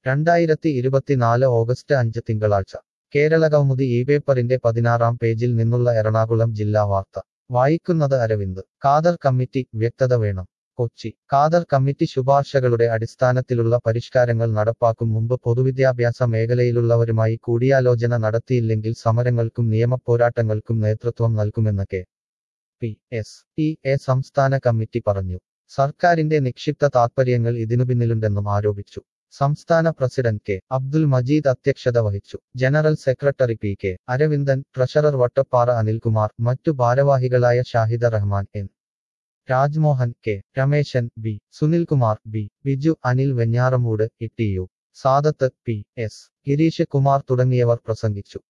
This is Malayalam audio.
രണ്ടായിരത്തി ഇരുപത്തിനാല് ഓഗസ്റ്റ് അഞ്ച് തിങ്കളാഴ്ച കേരളകൗമുദി ഈ പേപ്പറിന്റെ പതിനാറാം പേജിൽ നിന്നുള്ള എറണാകുളം ജില്ലാ വാർത്ത വായിക്കുന്നത് അരവിന്ദ് ഖാദർ കമ്മിറ്റി വ്യക്തത വേണം കൊച്ചി ഖാദർ കമ്മിറ്റി ശുപാർശകളുടെ അടിസ്ഥാനത്തിലുള്ള പരിഷ്കാരങ്ങൾ നടപ്പാക്കും മുമ്പ് പൊതുവിദ്യാഭ്യാസ മേഖലയിലുള്ളവരുമായി കൂടിയാലോചന നടത്തിയില്ലെങ്കിൽ സമരങ്ങൾക്കും നിയമപോരാട്ടങ്ങൾക്കും നേതൃത്വം നൽകുമെന്ന് K P S T A സംസ്ഥാന കമ്മിറ്റി പറഞ്ഞു സർക്കാരിന്റെ നിക്ഷിപ്ത താൽപര്യങ്ങൾ ഇതിനു പിന്നിലുണ്ടെന്നും ആരോപിച്ചു സംസ്ഥാന പ്രസിഡന്റ് കെ അബ്ദുൽ മജീദ് അധ്യക്ഷത വഹിച്ചു general secretary P K Aravindan treasurer Vattappara Anilkumar മറ്റു ഭാരവാഹികളായ Shahida Rahman N Rajmohan K Rameshan B Sunilkumar B Biju Anil Venjaramoodu E T U Sadath P S Girish Kumar തുടങ്ങിയവർ പ്രസംഗിച്ചു